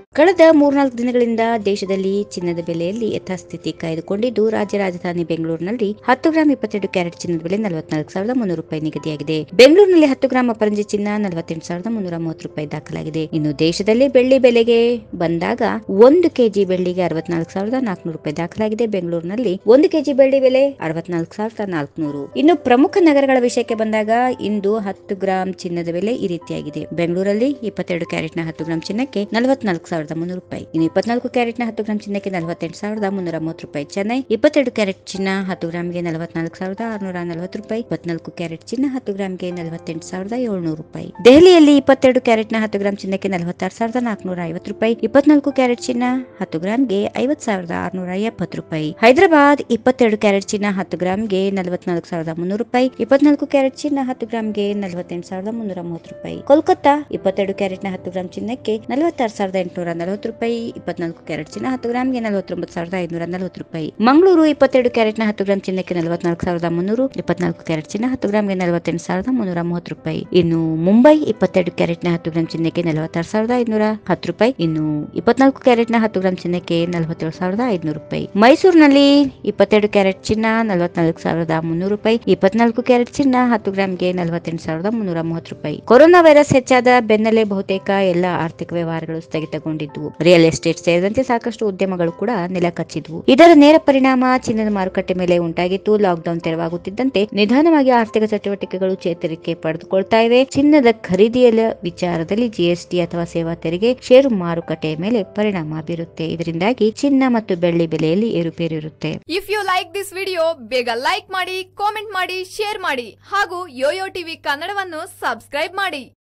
ಕಳೆದ ಮೂರ್ನಾಲ್ಕು ದಿನಗಳಿಂದ ದೇಶದಲ್ಲಿ ಚಿನ್ನದ ಬೆಲೆಯಲ್ಲಿ ಯಥಾಸ್ಥಿತಿ ಕಾಯ್ದುಕೊಂಡಿದ್ದು ರಾಜ್ಯ ರಾಜಧಾನಿ ಬೆಂಗಳೂರಿನಲ್ಲಿ ಹತ್ತು ಗ್ರಾಂ ಇಪ್ಪತ್ತೆರಡು ಕ್ಯಾರೆಟ್ ಚಿನ್ನದ ಬೆಲೆ ನಲವತ್ನಾಲ್ಕು ಸಾವಿರದ ಮುನ್ನೂರು ರೂಪಾಯಿ ನಿಗದಿಯಾಗಿದೆ ಬೆಂಗಳೂರಿನಲ್ಲಿ ಹತ್ತು ಗ್ರಾಂ ಅಪರಂಜಿ ಚಿನ್ನ ನಲವತ್ತೆಂಟು ಸಾವಿರದ ಮುನ್ನೂರ ಮೂವತ್ತು ರೂಪಾಯಿ ದಾಖಲಾಗಿದೆ ಇನ್ನು ದೇಶದಲ್ಲಿ ಬೆಳ್ಳಿ ಬೆಲೆಗೆ ಬಂದಾಗ ಒಂದು ಕೆಜಿ ಬೆಳ್ಳಿಗೆ ಅರವತ್ನಾಲ್ಕು ಸಾವಿರದ ನಾಲ್ಕುನೂರು ರೂಪಾಯಿ ದಾಖಲಾಗಿದೆ ಬೆಂಗಳೂರಿನಲ್ಲಿ ಒಂದು ಕೆಜಿ ಬೆಳ್ಳಿ ಬೆಲೆ ಅರವತ್ನಾಲ್ಕು ಸಾವಿರದ ನಾಲ್ಕುನೂರು ಇನ್ನು ಪ್ರಮುಖ ನಗರಗಳ ವಿಷಯಕ್ಕೆ ಬಂದಾಗ ಇಂದು ಹತ್ತು ಗ್ರಾಂ ಚಿನ್ನದ ಬೆಲೆ ಈ ರೀತಿಯಾಗಿದೆ ಬೆಂಗಳೂರಲ್ಲಿ ಇಪ್ಪತ್ತೆರಡು ಕ್ಯಾರೆಟ್ನ ಹತ್ತು ಗ್ರಾಂ ಚಿನ್ನಕ್ಕೆ ನಲವತ್ನಾಲ್ಕು ಸಾವಿರದ ಮುನ್ನೂರು ರೂಪಾಯಿ ಇನ್ನು ಇಪ್ಪತ್ನಾಲ್ಕು ಕ್ಯಾರೆಟ್ನ ಹತ್ತು ಗ್ರಾಂ ಚಿನ್ನಕ್ಕೆ ನಲವತ್ತೆಂಟು ಸಾವಿರದ ಮುನ್ನೂರ ಮೂವತ್ತು ರೂಪಾಯಿ ಚೆನ್ನೈ ಇಪ್ಪತ್ತೆರಡು ಕ್ಯಾರೆಟ್ ಚಿನ್ನ ಹತ್ತು ಗ್ರಾಮ್ಗೆ ನಲವತ್ನಾಲ್ಕು ಸಾವಿರದ ಆರುನೂರ ನಲವತ್ತು ರೂಪಾಯಿ ಇಪ್ಪತ್ನಾಲ್ಕು ಕ್ಯಾರೆಟ್ ಚಿನ್ನ ಹತ್ತು ಗ್ರಾಮ್ಗೆ ನಲವತ್ತೆಂಟು ಸಾವಿರದ ಏಳ್ನೂರು ರೂಪಾಯಿ ದೆಹಲಿಯಲ್ಲಿ ಇಪ್ಪತ್ತೆರಡು ಕ್ಯಾರೆಟ್ನ ಹತ್ತು ಗ್ರಾಂ ಚಿನ್ನಕ್ಕೆ ನಲವತ್ತಾರು ಸಾವಿರದ ನಾಲ್ಕುನೂರ ಐವತ್ತು ರೂಪಾಯಿ ಇಪ್ಪತ್ನಾಲ್ಕು ಕ್ಯಾರೆಟ್ ಚಿನ್ನ ಹತ್ತು ಗ್ರಾಮ್ಗೆ ಐವತ್ತು ಸಾವಿರದ ಆರುನೂರ ಎಪ್ಪತ್ತು ರೂಪಾಯಿ ಹೈದರಾಬಾದ್ ಇಪ್ಪತ್ತೆರಡು ಕ್ಯಾರೆಟ್ ಚಿನ್ನ ಹತ್ತು ಗ್ರಾಮ್ಗೆ ನಲವತ್ನಾಲ್ಕು ಸಾವಿರದ ಮುನ್ನೂರು ರೂಪಾಯಿ ಇಪ್ಪತ್ನಾಲ್ಕು ಕ್ಯಾರೆಟ್ ಚಿನ್ನ ಹತ್ತು ಗ್ರಾಮ್ಗೆ ನಲವತ್ತೆಂಟು ಸಾವಿರದ ಮುನ್ನೂರ ಮೂವತ್ತು ರೂಪಾಯಿ ಕೋಲ್ಕತ್ತಾ ಇಪ್ಪತ್ತೆರಡು ಕ್ಯಾರೆಟ್ನ ಹತ್ತು ಗ್ರಾಂ ಚಿನ್ನಕ್ಕೆ ನಲವತ್ತಾರು ಸಾವಿರದ ಎಂಟುನೂರ ನಲವತ್ತು ರೂಪಾಯಿ ಇಪ್ಪತ್ನಾಲ್ಕು ಕ್ಯಾರೆಟ್ ಚಿನ್ನ ಹತ್ತು ಗ್ರಾಮ್ಗೆ ನಲವತ್ತೊಂಬತ್ತು ಸಾವಿರದ ಐನೂರ ನಲವತ್ತು ರೂಪಾಯಿ ಮಂಗಳೂರು ಇಪ್ಪತ್ತೆರಡು ಕ್ಯಾರೆಟ್ನ ಹತ್ತು ಗ್ರಾಂ ಚಿನ್ನಕ್ಕೆ ನಲವತ್ನಾಲ್ಕು ಸಾವಿರದ ಮುನ್ನೂರು ಇಪ್ಪತ್ನಾಲ್ಕು ಕ್ಯಾರೆಟ್ ಚಿನ್ನ ಹತ್ತು ಗ್ರಾಮ್ಗೆ ನಲವತ್ತೆಂಟು ಸಾವಿರದ ಮುನ್ನೂರ ಮೂವತ್ತು ರೂಪಾಯಿ ಇನ್ನು ಮುಂಬೈ ಇಪ್ಪತ್ತೆರಡು ಕ್ಯಾರೆಟ್ನ ಹತ್ತು ಗ್ರಾಂ ಚಿನ್ನಕ್ಕೆ ನಲವತ್ತಾರು ಸಾವಿರದ ಐನೂರ ಹತ್ತು ರೂಪಾಯಿ ಇನ್ನು ಇಪ್ಪತ್ನಾಲ್ಕು ಕ್ಯಾರೆಟ್ನ ಹತ್ತು ಗ್ರಾಂ ಚಿನ್ನಕ್ಕೆ ನಲವತ್ತೇಳು ಸಾವಿರದ ಐನೂರು ರೂಪಾಯಿ ಮೈಸೂರಿನಲ್ಲಿ ಇಪ್ಪತ್ತೆರಡು ಕ್ಯಾರೆಟ್ ಚಿನ್ನ ನಲವತ್ನಾಲ್ಕು ಸಾವಿರದ ಮುನ್ನೂರು ರೂಪಾಯಿ ಇಪ್ಪತ್ನಾಲ್ಕು ಕ್ಯಾರೆಟ್ ಚಿನ್ನ ಹತ್ತು ಗ್ರಾಮ್ಗೆ ನಲವತ್ತೆಂಟು ಸಾವಿರದ ಮುನ್ನೂರ ಮೂವತ್ತು ರೂಪಾಯಿ ಕೊರೋನಾ ವೈರಸ್ ಹೆಚ್ಚಾದ ಬೆನ್ನಲ್ಲೇ ಬಹುತೇಕ ಎಲ್ಲ ಆರ್ಥಿಕ ವ್ಯವಹಾರಗಳು ಸ್ಥಗಿತಗೊಂಡಿದ್ವು ರಿಯಲ್ ಎಸ್ಟೇಟ್ ಸೇರಿದಂತೆ ಸಾಕಷ್ಟು ಉದ್ಯಮಗಳು ಕೂಡ ನೆಲಕಚ್ಚಿದ್ವು ಇದರ ನೇರ ಪರಿಣಾಮ ಚಿನ್ನದ ಮಾರುಕಟ್ಟೆ ಮೇಲೆ ಉಂಟಾಗಿತ್ತು ಲಾಕ್ಡೌನ್ ತೆರವಾಗುತ್ತಿದ್ದಂತೆ ನಿಧಾನವಾಗಿ ಆರ್ಥಿಕ ಚಟುವಟಿಕೆಗಳು ಚೇತರಿಕೆ ಪಡೆದುಕೊಳ್ತಾ ಇವೆ ಚಿನ್ನದ ಖರೀದಿಯ ವಿಚಾರದಲ್ಲಿ ಜಿಎಸ್ಟಿ ಅಥವಾ ಸೇವಾ ತೆರಿಗೆ ಷೇರು ಮಾರುಕಟ್ಟೆಯ ಮೇಲೆ ಪರಿಣಾಮ ಬೀರುತ್ತೆ ಇದರಿಂದಾಗಿ ಚಿನ್ನ ಮತ್ತು ಬೆಳ್ಳಿ ಬೆಲೆಯಲ್ಲಿ ಏರುಪೇರು ಇರುತ್ತೆ if you like this video ಬೇಗ ಲೈಕ್ ಮಾಡಿ ಕಾಮೆಂಟ್ ಮಾಡಿ ಶೇರ್ ಮಾಡಿ ಹಾಗೂ ಯೋಯೋ ಟಿವಿ ಕನ್ನಡವನ್ನು ಸಬ್ಸ್ಕ್ರೈಬ್ ಮಾಡಿ